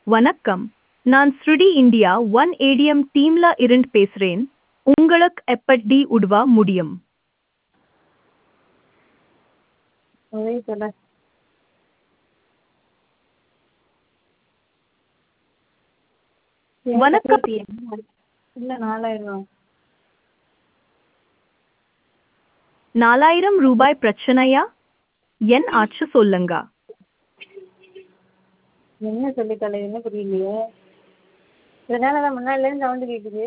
வணக்கம் நான் ஸ்ருடி இந்தியா ஒன் ஏடிஎம் டீம்ல இருந்து பேசுறேன் உங்களுக்கு எப்படி உதவ முடியும் ஒரே சொல்ல வணக்கம். இல்லை நாலாயிரம் நாலாயிரம் ரூபாய் பிரச்சனையா என் ஆச்சு சொல்லுங்க என்ன சொல்லி தலை என்ன புரியலையே இதனால தான் முன்னாடிலேருந்து சவுண்டு கேட்குது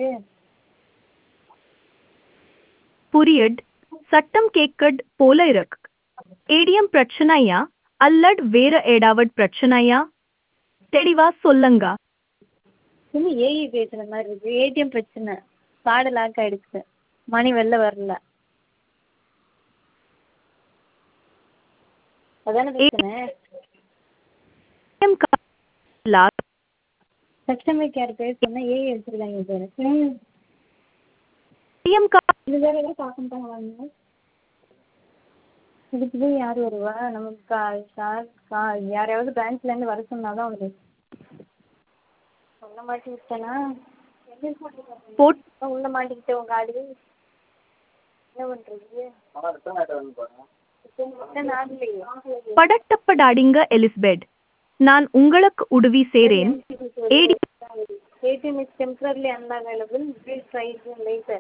புரியட் சட்டம் கேட்கட் போல இருக்கு ஏடிஎம் பிரச்சனையா அல்லட் வேற ஏடாவட் பிரச்சனையா தெளிவா சொல்லுங்க சும்மா ஏஐ பேசுகிற மாதிரி இருக்கு ஏடிஎம் பிரச்சனை கார்டு லாக் ஆயிடுச்சு மணி வெளில வரல அதானே பிரச்சனை ATM card lock customer care பேர் சொன்னால் ஏஐ வச்சுருக்காங்க சார் ATM card இது வேற எதாவது பார்க்கணும் வாங்க இதுக்கு போய் யார் வருவா நமக்கு கா சார் கா யாரையாவது பேங்க்லேருந்து வர சொன்னால் தான் வருது உள்ள மாட்டி விட்டேனா போட் உள்ள மாட்டிக்கிட்டேன் உங்கள் கார்டு என்ன பண்ணுறது ரிட்டர்ன் ஆகலையே படட்டப்படாடிங்க எலிசபெத் நான் உங்களுக்கு உதவி செய்றேன் AD ATM is temporarily unavailable. Please try again later.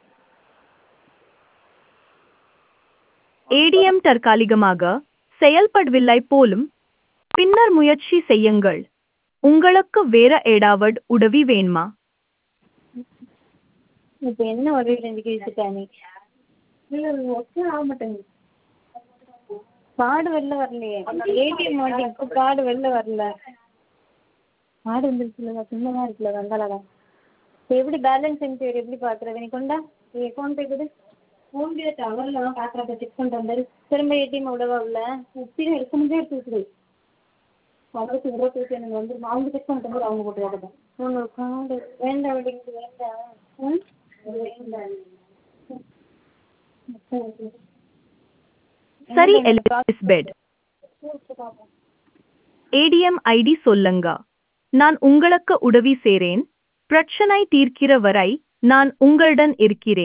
ATM தற்காலிகமாக செயல்படவில்லை போலும் பின்னர் முயற்சி செய்யுங்கள் உங்களுக்கு வேற ஏடாவட் உதவி வேணுமா இப்போ என்ன ஒரு ரெண்டு கேட்டுட்டானே இல்லை ஒர்க்கே ஆக மாட்டேங்குது கார்டு வெளில வரலையே ஏடிஎம் மாட்டி இப்போ கார்டு வெளில வரல கார்டு வந்துருச்சுல சும்மா தான் இருக்குல்ல வந்தாலடா இப்போ எப்படி பேலன்ஸ் என்கொயரி எப்படி பார்க்குறது நீ கொண்டா நீ ஃபோன் பே கொடு ஃபோன் பே டவரில் தான் பார்க்குறப்ப செக் பண்ணிட்டு வந்தாரு திரும்ப ஏடிஎம் விடவா உள்ள உப்பிதான் எடுக்க முடியாது எடுத்து விட்டுரு அவருக்கு இருபது பேசி எனக்கு வந்துருமா அவங்க செக் பண்ணிட்டு போது அவங்க போட்டு வரட்டும் ஒன்று கார்டு வேண்டாம் அப்படிங்கிறது வேண்டாம் ம் வேண்டாம் சரி எலிசபெத் ஏடிஎம் ஐடி சொல்லுங்க நான் உங்களுக்கு உதவி செய்றேன் பிரச்சனை தீர்க்கிற வரை நான் உங்களுடன் இருக்கிறேன்